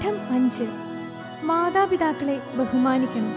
പാഠം അഞ്ച് മാതാപിതാക്കളെ ബഹുമാനിക്കണം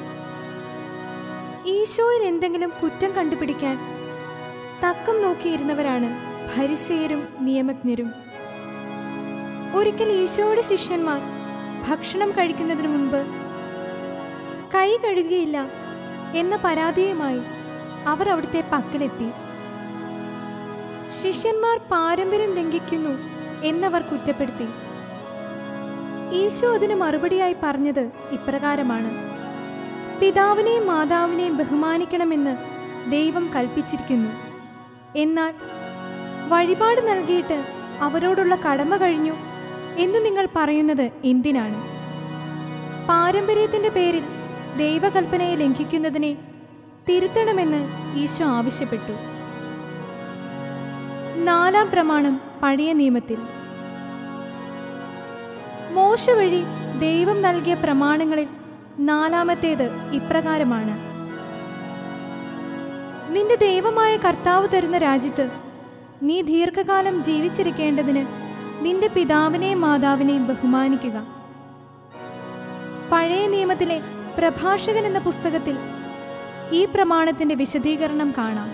ഈശോയിൽ എന്തെങ്കിലും കുറ്റം കണ്ടുപിടിക്കാൻ തക്കം നോക്കിയിരുന്നവരാണ് ഭരിസേയരും നിയമജ്ഞരും ഒരിക്കൽ ഈശോയുടെ ശിഷ്യന്മാർ ഭക്ഷണം കഴിക്കുന്നതിന് മുൻപ് കൈ കഴുകുകയില്ല എന്ന പരാതിയുമായി അവർ അവിടുത്തെ പക്കലെത്തി ശിഷ്യന്മാർ പാരമ്പര്യം ലംഘിക്കുന്നു എന്നവർ കുറ്റപ്പെടുത്തി ഈശോ അതിന് മറുപടിയായി പറഞ്ഞത് ഇപ്രകാരമാണ് പിതാവിനെയും മാതാവിനെയും ബഹുമാനിക്കണമെന്ന് ദൈവം കൽപ്പിച്ചിരിക്കുന്നു എന്നാൽ വഴിപാട് നൽകിയിട്ട് അവരോടുള്ള കടമ കഴിഞ്ഞു എന്ന് നിങ്ങൾ പറയുന്നത് എന്തിനാണ് പാരമ്പര്യത്തിന്റെ പേരിൽ ദൈവകൽപ്പനയെ ലംഘിക്കുന്നതിനെ തിരുത്തണമെന്ന് ഈശോ ആവശ്യപ്പെട്ടു നാലാം പ്രമാണം പഴയ നിയമത്തിൽ മോശ വഴി ദൈവം നൽകിയ പ്രമാണങ്ങളിൽ നാലാമത്തേത് ഇപ്രകാരമാണ് നിന്റെ ദൈവമായ കർത്താവ് തരുന്ന രാജ്യത്ത് നീ ദീർഘകാലം ജീവിച്ചിരിക്കേണ്ടതിന് നിന്റെ പിതാവിനെയും മാതാവിനെയും ബഹുമാനിക്കുക പഴയ നിയമത്തിലെ പ്രഭാഷകൻ എന്ന പുസ്തകത്തിൽ ഈ പ്രമാണത്തിന്റെ വിശദീകരണം കാണാം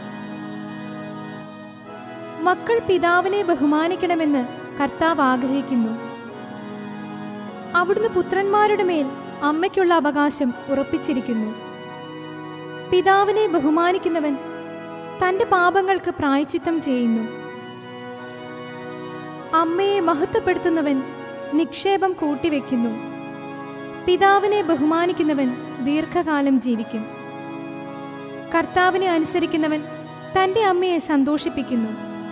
മക്കൾ പിതാവിനെ ബഹുമാനിക്കണമെന്ന് കർത്താവ് ആഗ്രഹിക്കുന്നു അവിടുന്ന് പുത്രന്മാരുടെ മേൽ അമ്മയ്ക്കുള്ള അവകാശം ഉറപ്പിച്ചിരിക്കുന്നു പിതാവിനെ ബഹുമാനിക്കുന്നവൻ തന്റെ പാപങ്ങൾക്ക് പ്രായച്ചിത്തം ചെയ്യുന്നു അമ്മയെ മഹത്വപ്പെടുത്തുന്നവൻ നിക്ഷേപം കൂട്ടിവെക്കുന്നു പിതാവിനെ ബഹുമാനിക്കുന്നവൻ ദീർഘകാലം ജീവിക്കും കർത്താവിനെ അനുസരിക്കുന്നവൻ തന്റെ അമ്മയെ സന്തോഷിപ്പിക്കുന്നു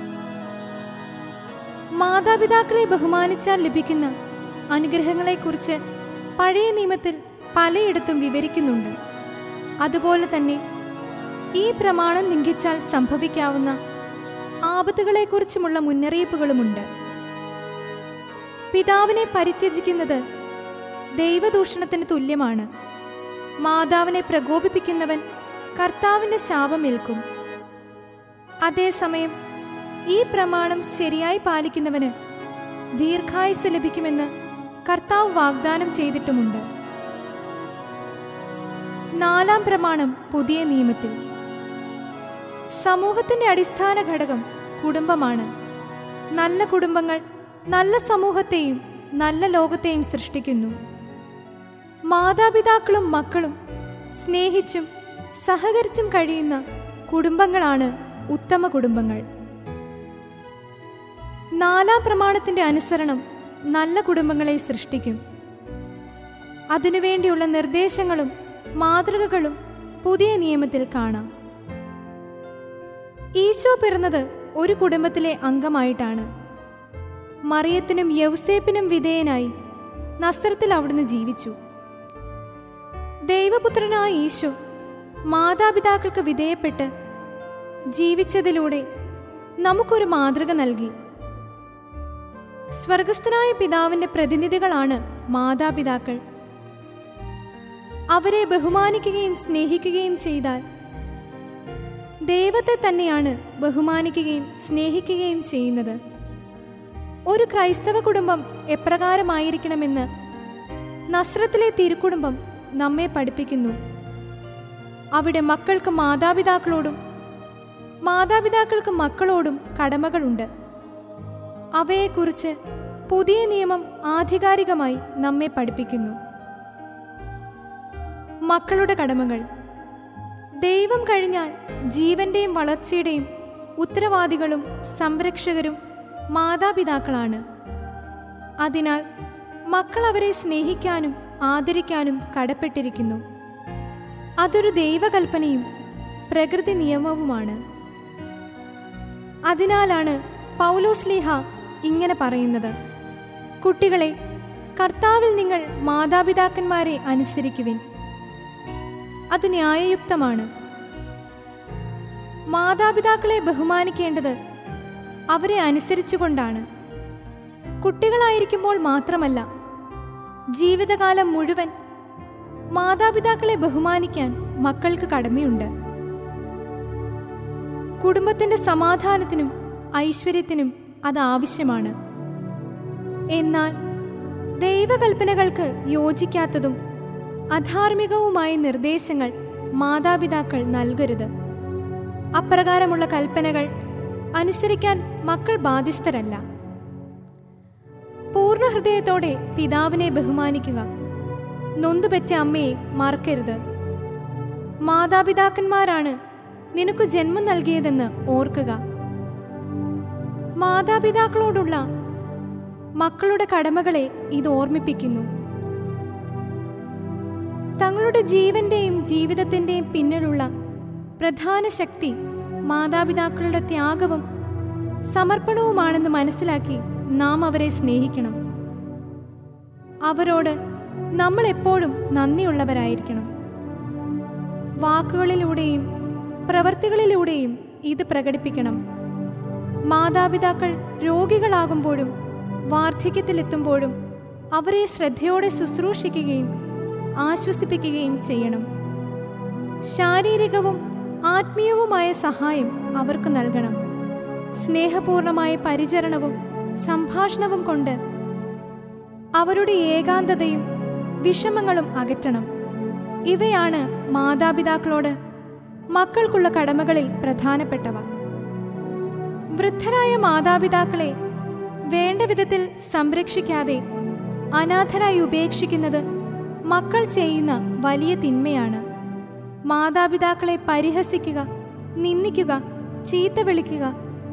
മാതാപിതാക്കളെ ബഹുമാനിച്ചാൽ ലഭിക്കുന്ന അനുഗ്രഹങ്ങളെക്കുറിച്ച് പഴയ നിയമത്തിൽ പലയിടത്തും വിവരിക്കുന്നുണ്ട് അതുപോലെ തന്നെ ഈ പ്രമാണം ലംഘിച്ചാൽ സംഭവിക്കാവുന്ന ആപത്തുകളെക്കുറിച്ചുമുള്ള മുന്നറിയിപ്പുകളുമുണ്ട് പിതാവിനെ പരിത്യജിക്കുന്നത് ദൈവദൂഷണത്തിന് തുല്യമാണ് മാതാവിനെ പ്രകോപിപ്പിക്കുന്നവൻ കർത്താവിന്റെ ശാപമേൽക്കും അതേസമയം ഈ പ്രമാണം ശരിയായി പാലിക്കുന്നവന് ദീർഘായുസ് ലഭിക്കുമെന്ന് കർത്താവ് വാഗ്ദാനം ചെയ്തിട്ടുമുണ്ട് നാലാം പ്രമാണം പുതിയ നിയമത്തിൽ സമൂഹത്തിന്റെ അടിസ്ഥാന ഘടകം കുടുംബമാണ് നല്ല കുടുംബങ്ങൾ നല്ല സമൂഹത്തെയും നല്ല ലോകത്തെയും സൃഷ്ടിക്കുന്നു മാതാപിതാക്കളും മക്കളും സ്നേഹിച്ചും സഹകരിച്ചും കഴിയുന്ന കുടുംബങ്ങളാണ് ഉത്തമ കുടുംബങ്ങൾ നാലാം പ്രമാണത്തിന്റെ അനുസരണം നല്ല കുടുംബങ്ങളെ സൃഷ്ടിക്കും അതിനുവേണ്ടിയുള്ള നിർദ്ദേശങ്ങളും മാതൃകകളും പുതിയ നിയമത്തിൽ കാണാം ഈശോ പിറന്നത് ഒരു കുടുംബത്തിലെ അംഗമായിട്ടാണ് മറിയത്തിനും യൗസേപ്പിനും വിധേയനായി നസ്രത്തിൽ അവിടുന്ന് ജീവിച്ചു ദൈവപുത്രനായ ഈശോ മാതാപിതാക്കൾക്ക് വിധേയപ്പെട്ട് ജീവിച്ചതിലൂടെ നമുക്കൊരു മാതൃക നൽകി സ്വർഗസ്ഥനായ പിതാവിന്റെ പ്രതിനിധികളാണ് മാതാപിതാക്കൾ അവരെ ബഹുമാനിക്കുകയും സ്നേഹിക്കുകയും ചെയ്താൽ ദൈവത്തെ തന്നെയാണ് ബഹുമാനിക്കുകയും സ്നേഹിക്കുകയും ചെയ്യുന്നത് ഒരു ക്രൈസ്തവ കുടുംബം എപ്രകാരമായിരിക്കണമെന്ന് നസ്രത്തിലെ തിരുക്കുടുംബം നമ്മെ പഠിപ്പിക്കുന്നു അവിടെ മക്കൾക്ക് മാതാപിതാക്കളോടും മാതാപിതാക്കൾക്ക് മക്കളോടും കടമകളുണ്ട് അവയെക്കുറിച്ച് പുതിയ നിയമം ആധികാരികമായി നമ്മെ പഠിപ്പിക്കുന്നു മക്കളുടെ കടമകൾ ദൈവം കഴിഞ്ഞാൽ ജീവന്റെയും വളർച്ചയുടെയും ഉത്തരവാദികളും സംരക്ഷകരും മാതാപിതാക്കളാണ് അതിനാൽ മക്കൾ അവരെ സ്നേഹിക്കാനും ആദരിക്കാനും കടപ്പെട്ടിരിക്കുന്നു അതൊരു ദൈവകൽപ്പനയും പ്രകൃതി നിയമവുമാണ് അതിനാലാണ് പൗലോസ്ലീഹ ഇങ്ങനെ പറയുന്നത് കുട്ടികളെ കർത്താവിൽ നിങ്ങൾ മാതാപിതാക്കന്മാരെ അനുസരിക്കുവിൻ അത് ന്യായയുക്തമാണ് മാതാപിതാക്കളെ ബഹുമാനിക്കേണ്ടത് അവരെ അനുസരിച്ചുകൊണ്ടാണ് കുട്ടികളായിരിക്കുമ്പോൾ മാത്രമല്ല ജീവിതകാലം മുഴുവൻ മാതാപിതാക്കളെ ബഹുമാനിക്കാൻ മക്കൾക്ക് കടമയുണ്ട് കുടുംബത്തിന്റെ സമാധാനത്തിനും ഐശ്വര്യത്തിനും അത് ആവശ്യമാണ് എന്നാൽ ദൈവകൽപ്പനകൾക്ക് യോജിക്കാത്തതും അധാർമികവുമായ നിർദ്ദേശങ്ങൾ മാതാപിതാക്കൾ നൽകരുത് അപ്രകാരമുള്ള കൽപ്പനകൾ അനുസരിക്കാൻ മക്കൾ ബാധ്യസ്ഥരല്ല പൂർണ്ണ ഹൃദയത്തോടെ പിതാവിനെ ബഹുമാനിക്കുക നൊന്തുപെറ്റ അമ്മയെ മറക്കരുത് മാതാപിതാക്കന്മാരാണ് നിനക്ക് ജന്മം നൽകിയതെന്ന് ഓർക്കുക മാതാപിതാക്കളോടുള്ള മക്കളുടെ കടമകളെ ഇത് ഓർമ്മിപ്പിക്കുന്നു തങ്ങളുടെ ജീവന്റെയും ജീവിതത്തിന്റെയും പിന്നിലുള്ള പ്രധാന ശക്തി മാതാപിതാക്കളുടെ ത്യാഗവും സമർപ്പണവുമാണെന്ന് മനസ്സിലാക്കി നാം അവരെ സ്നേഹിക്കണം അവരോട് നമ്മൾ എപ്പോഴും നന്ദിയുള്ളവരായിരിക്കണം വാക്കുകളിലൂടെയും പ്രവൃത്തികളിലൂടെയും ഇത് പ്രകടിപ്പിക്കണം മാതാപിതാക്കൾ രോഗികളാകുമ്പോഴും വാർദ്ധക്യത്തിലെത്തുമ്പോഴും അവരെ ശ്രദ്ധയോടെ ശുശ്രൂഷിക്കുകയും ആശ്വസിപ്പിക്കുകയും ചെയ്യണം ശാരീരികവും ആത്മീയവുമായ സഹായം അവർക്ക് നൽകണം സ്നേഹപൂർണമായ പരിചരണവും സംഭാഷണവും കൊണ്ട് അവരുടെ ഏകാന്തതയും വിഷമങ്ങളും അകറ്റണം ഇവയാണ് മാതാപിതാക്കളോട് മക്കൾക്കുള്ള കടമകളിൽ പ്രധാനപ്പെട്ടവ വൃദ്ധരായ മാതാപിതാക്കളെ വേണ്ട വിധത്തിൽ സംരക്ഷിക്കാതെ അനാഥരായി ഉപേക്ഷിക്കുന്നത് മക്കൾ ചെയ്യുന്ന വലിയ തിന്മയാണ് മാതാപിതാക്കളെ പരിഹസിക്കുക നിന്ദിക്കുക ചീത്ത വിളിക്കുക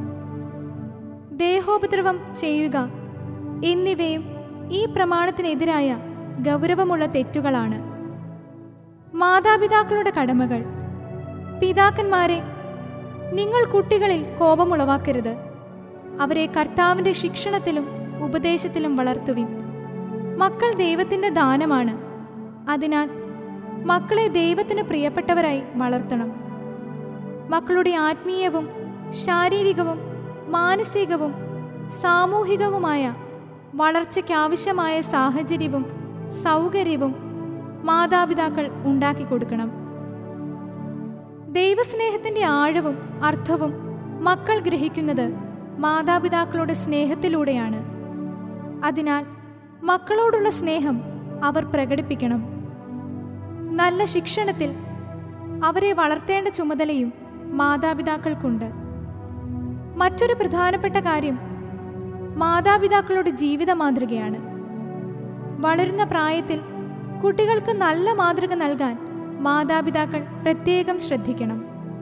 ദേഹോപദ്രവം ചെയ്യുക എന്നിവയും ഈ പ്രമാണത്തിനെതിരായ ഗൗരവമുള്ള തെറ്റുകളാണ് മാതാപിതാക്കളുടെ കടമകൾ പിതാക്കന്മാരെ നിങ്ങൾ കുട്ടികളിൽ കോപമുളവാക്കരുത് അവരെ കർത്താവിന്റെ ശിക്ഷണത്തിലും ഉപദേശത്തിലും വളർത്തുവിൻ മക്കൾ ദൈവത്തിന്റെ ദാനമാണ് അതിനാൽ മക്കളെ ദൈവത്തിന് പ്രിയപ്പെട്ടവരായി വളർത്തണം മക്കളുടെ ആത്മീയവും ശാരീരികവും മാനസികവും സാമൂഹികവുമായ വളർച്ചയ്ക്കാവശ്യമായ സാഹചര്യവും സൗകര്യവും മാതാപിതാക്കൾ ഉണ്ടാക്കി കൊടുക്കണം ദൈവസ്നേഹത്തിന്റെ ആഴവും അർത്ഥവും മക്കൾ ഗ്രഹിക്കുന്നത് മാതാപിതാക്കളുടെ സ്നേഹത്തിലൂടെയാണ് അതിനാൽ മക്കളോടുള്ള സ്നേഹം അവർ പ്രകടിപ്പിക്കണം നല്ല ശിക്ഷണത്തിൽ അവരെ വളർത്തേണ്ട ചുമതലയും മാതാപിതാക്കൾക്കുണ്ട് മറ്റൊരു പ്രധാനപ്പെട്ട കാര്യം മാതാപിതാക്കളുടെ ജീവിത മാതൃകയാണ് വളരുന്ന പ്രായത്തിൽ കുട്ടികൾക്ക് നല്ല മാതൃക നൽകാൻ മാതാപിതാക്കൾ പ്രത്യേകം ശ്രദ്ധിക്കണം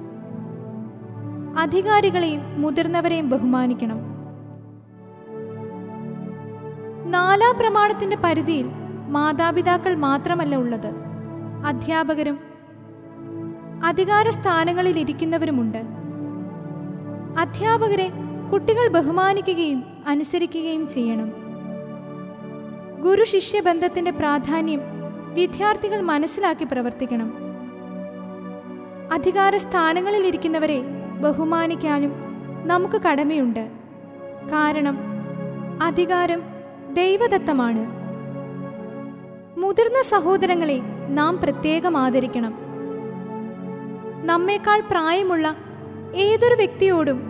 അധികാരികളെയും മുതിർന്നവരെയും ബഹുമാനിക്കണം നാലാം പ്രമാണത്തിന്റെ പരിധിയിൽ മാതാപിതാക്കൾ മാത്രമല്ല ഉള്ളത് അധ്യാപകരും അധികാര സ്ഥാനങ്ങളിൽ ഇരിക്കുന്നവരുമുണ്ട് അധ്യാപകരെ കുട്ടികൾ ബഹുമാനിക്കുകയും അനുസരിക്കുകയും ചെയ്യണം ഗുരു ശിഷ്യ ബന്ധത്തിന്റെ പ്രാധാന്യം വിദ്യാർത്ഥികൾ മനസ്സിലാക്കി പ്രവർത്തിക്കണം അധികാര സ്ഥാനങ്ങളിൽ ഇരിക്കുന്നവരെ ബഹുമാനിക്കാനും നമുക്ക് കടമയുണ്ട് കാരണം അധികാരം ദൈവദത്തമാണ് മുതിർന്ന സഹോദരങ്ങളെ നാം പ്രത്യേകം ആദരിക്കണം നമ്മേക്കാൾ പ്രായമുള്ള ഏതൊരു വ്യക്തിയോടും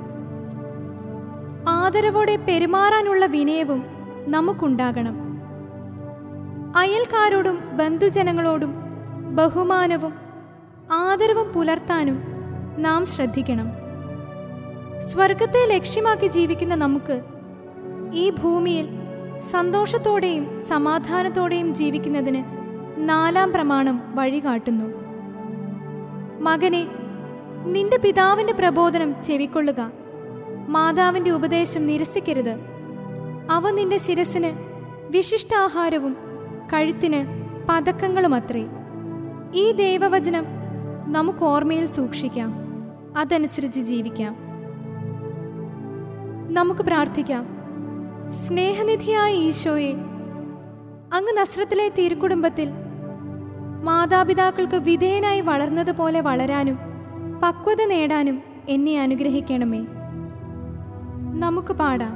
ആദരവോടെ പെരുമാറാനുള്ള വിനയവും നമുക്കുണ്ടാകണം അയൽക്കാരോടും ബന്ധുജനങ്ങളോടും ബഹുമാനവും ആദരവും പുലർത്താനും നാം ശ്രദ്ധിക്കണം സ്വർഗത്തെ ലക്ഷ്യമാക്കി ജീവിക്കുന്ന നമുക്ക് ഈ ഭൂമിയിൽ സന്തോഷത്തോടെയും സമാധാനത്തോടെയും ജീവിക്കുന്നതിന് നാലാം പ്രമാണം വഴികാട്ടുന്നു മകനെ നിന്റെ പിതാവിന്റെ പ്രബോധനം ചെവിക്കൊള്ളുക മാതാവിന്റെ ഉപദേശം നിരസിക്കരുത് അവ നിന്റെ ശിരസിന് വിശിഷ്ടാഹാരവും കഴുത്തിന് പതക്കങ്ങളുമത്രേ ഈ ദൈവവചനം നമുക്ക് ഓർമ്മയിൽ സൂക്ഷിക്കാം അതനുസരിച്ച് ജീവിക്കാം നമുക്ക് പ്രാർത്ഥിക്കാം സ്നേഹനിധിയായ ഈശോയെ അങ്ങ് നസ്രത്തിലെ തിരുക്കുടുംബത്തിൽ മാതാപിതാക്കൾക്ക് വിധേയനായി വളർന്നതുപോലെ വളരാനും പക്വത നേടാനും എന്നെ അനുഗ്രഹിക്കണമേ നമുക്ക് പാടാം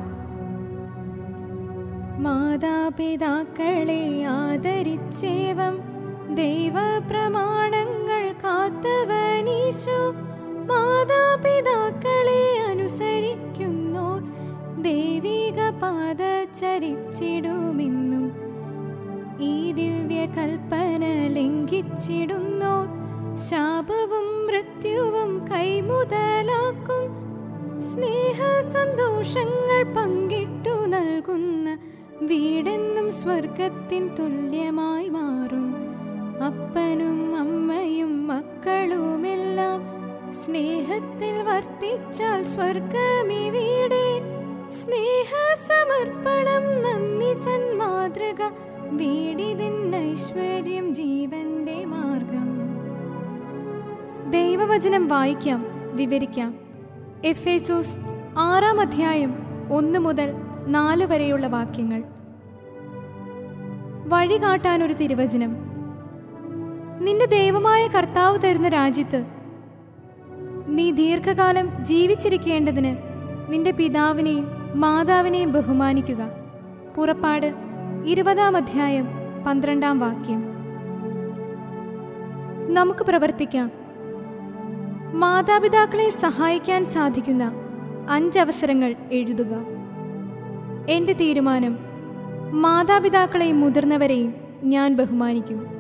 മാതാപിതാക്കളെ ആദരിച്ചേവം ദൈവപ്രമാണങ്ങൾ കാത്തവനീശോ മാതാപിതാക്കളെ അനുസരിക്കുന്നോർ ദൈവിക പാത ചരിച്ചിടുമെന്നും വാഴുന്നോ ശാപവും മൃത്യുവും കൈമുതലാക്കും സ്നേഹ സന്തോഷങ്ങൾ പങ്കിട്ടു നൽകുന്ന വീടെന്നും സ്വർഗത്തിൻ തുല്യമായി മാറും അപ്പനും അമ്മയും മക്കളുമെല്ലാം സ്നേഹത്തിൽ വർത്തിച്ചാൽ സ്വർഗമി വീടേ സ്നേഹ സമർപ്പണം നന്ദി സന്മാതൃക വീടിതിൻ ഐശ്വര്യം ജീവന്റെ മാർഗം ദൈവവചനം വായിക്കാം വിവരിക്കാം എഫേസോസ് ആറാം അധ്യായം ഒന്ന് മുതൽ നാല് വരെയുള്ള വാക്യങ്ങൾ വഴി കാട്ടാനൊരു തിരുവചനം നിന്റെ ദൈവമായ കർത്താവ് തരുന്ന രാജ്യത്ത് നീ ദീർഘകാലം ജീവിച്ചിരിക്കേണ്ടതിന് നിന്റെ പിതാവിനെയും മാതാവിനെയും ബഹുമാനിക്കുക പുറപ്പാട് ഇരുപതാം അധ്യായം പന്ത്രണ്ടാം വാക്യം നമുക്ക് പ്രവർത്തിക്കാം മാതാപിതാക്കളെ സഹായിക്കാൻ സാധിക്കുന്ന അഞ്ചവസരങ്ങൾ എഴുതുക എൻ്റെ തീരുമാനം മാതാപിതാക്കളെയും മുതിർന്നവരെയും ഞാൻ ബഹുമാനിക്കും